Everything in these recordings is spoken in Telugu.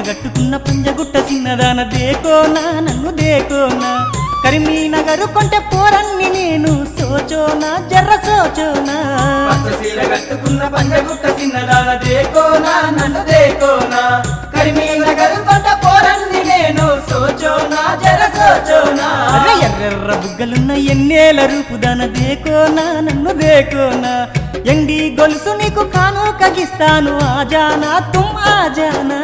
కట్టుకున్న పంజగుట్ట చిన్నదాన దేకోనా నన్ను దేకోనా కరీంనగర్ కొంటె పోరన్ని నేను సోచోనా జర్ర సోచోనా పచ్చ సీర కట్టుకున్న పంజగుట్ట చిన్నదాన దేకోనా నన్ను దేకోనా కరిమీనగర్ కొంట పోరంది నేను సోచోనా జర సోచోనా అరే ఎర్రెర్ర బుగ్గలున్న ఎన్నేల రూపుదాన దేకోనా నన్ను దేకోనా ఎండి గొలుసు నీకు కాను కగిస్తాను ఆజానా తుమ్ ఆజానా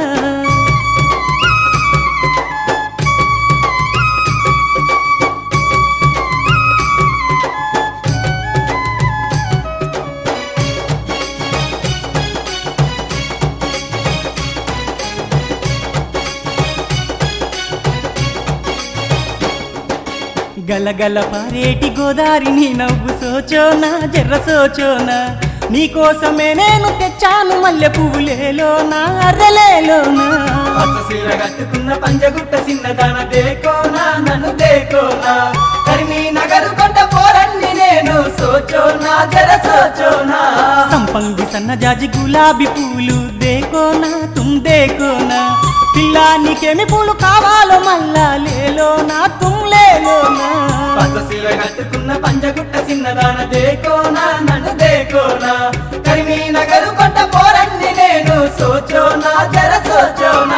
గలగల పారేటి గోదారి నీ నవ్వు సోచోనా జర్ర సోచోనా నీకోసమే నేను తెచ్చాను మల్లె పువ్వులేలోనా అర్రలేలోనా పచ్చ సీర కట్టుకున్న పంజగుట్ట చిన్నదాన దేకోనా నన్ను దేకోనా కరిమీనగర్ కొంట పోరంది నేను సోచోనా జర సోచోనా సంపంగి సన్నజాజి గులాబీ పూలు దేకోనా తుమ్ దేకోనా పిల్ల నీకేమి పూలు కావాలో మల్లా లేలోనా తుమ్ లేలోనా పచ్చ సీర కట్టుకున్న పంజగుట్ట చిన్నదాన దేకోనా నన్ను దేకోనా కరిమీనగర్ కొంట పోరంది నేను సోచోనా జర సోచోనా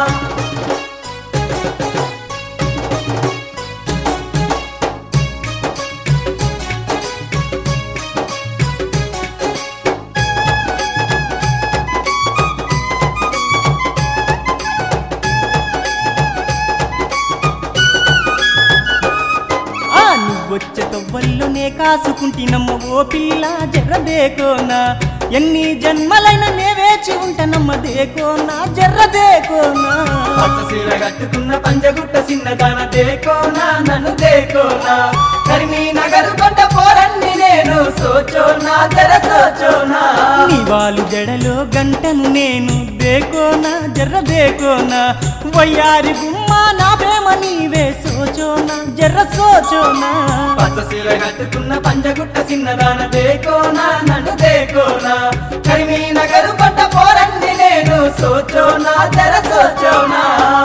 ఆ నువ్వొచ్చే తవ్వల్లోనే కాసుకుంటినమ్మ ఓ పిల్ల జర్ర దేకోనా ఎన్ని జన్మలైన నే వేచి ఉంటానమ్మ దేకోనా జర్ర దేకోనా పచ్చ సీర కట్టుకున్న పంజగుట్ట చిన్నదాన దేకోనా నన్ను దేకోనా కరిమీనగర్ కొంట పోరంది నేను సోచోనా జర సోచోనా నీవాలు జడలో గంటను నేను దేకోనా జర్ర దేకోనా వయ్యారి గుమ్మ నా ప్రేమ నీవే సోచోనా జర్ర సోచోనా పచ్చ సీర కట్టుకున్న పంజగుట్ట చిన్నదాన దేకోనా నన్ను దేకోనా కరిమీనగర్ కొంట పోరంది నేను సోచోనా జర సోచోనా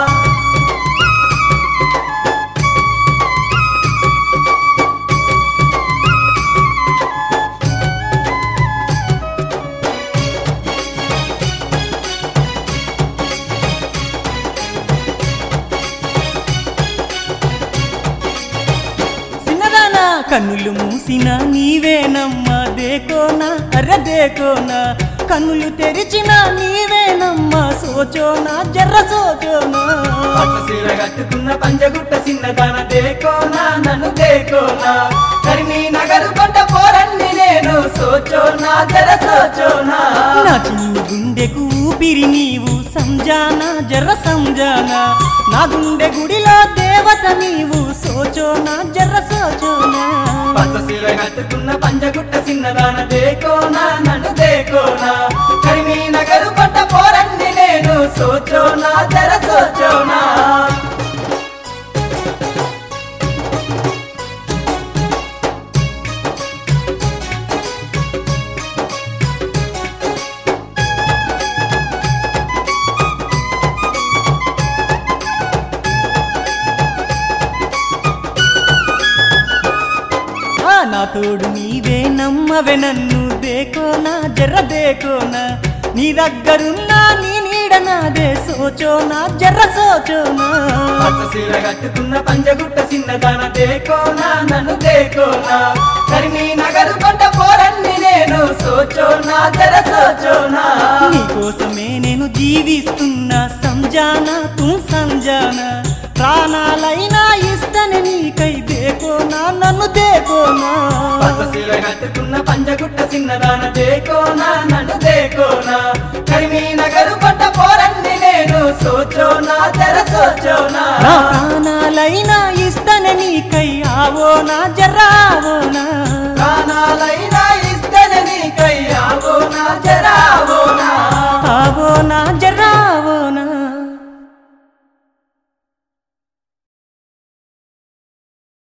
చిన్నదానా కన్నులు మూసిన నీవేనమ్మా దేకోనా అర్ర దేకోనా కన్నులు తెరిచిన నీవేనమ్మా సోచోనా జర్ర సోచోనా పచ్చ సీర కట్టుకున్న పంజగుట్ట చిన్నదాన దేకోనా నన్ను దేకోనా కరిమీనగర్ కొంట పోరంది నేను సోచోనా జర సోచోనా నా చిన్ని గుండెకు ఊపిరి నీవు సంజానా జర్ర సంజానా నా గుండె గుడిలో దేవత నీవు సోచోనా జర్ర సోచోనా పచ్చ సీర కట్టుకున్న పంజగుట్ట చిన్నదాన దేకోనా నన్ను దేకోనా కరిమీనగర్ కొంట పోరంది నేను సోచోనా జర సోచోనా ఆ నా తోడు నీవే నమ్మవే నన్ను దేకోనా జర్ర దేకోనా నీ దగ్గరున్నా నీ నీడ నాదే సోచోనా జర్ర సోచోనా పచ్చ సీర కట్టుకున్న పంజగుట్ట చిన్నదాన దేకోనా నన్ను దేకోనా కరిమీనగర్ కొంట పోరంది నేను సోచోనా జర సోచోనా నీకోసమే నేను జీవిస్తున్నా సంజానా తూ సంజానా ప్రాణాలైనా ఇస్తని నీకై దేకోనా నన్ను దేకోనా పచ్చ సీర కట్టుకున్న పంజగుట్ట చిన్నదాన దేకోనా నన్ను దేకోనా కరిమీనగర్ కొంట పోరంది నేను సోచోనా జర సోచోనా నా ప్రాణాలైనా ఇస్తని నీకై ఆవోనా జర్రావోనా ప్రాణాలై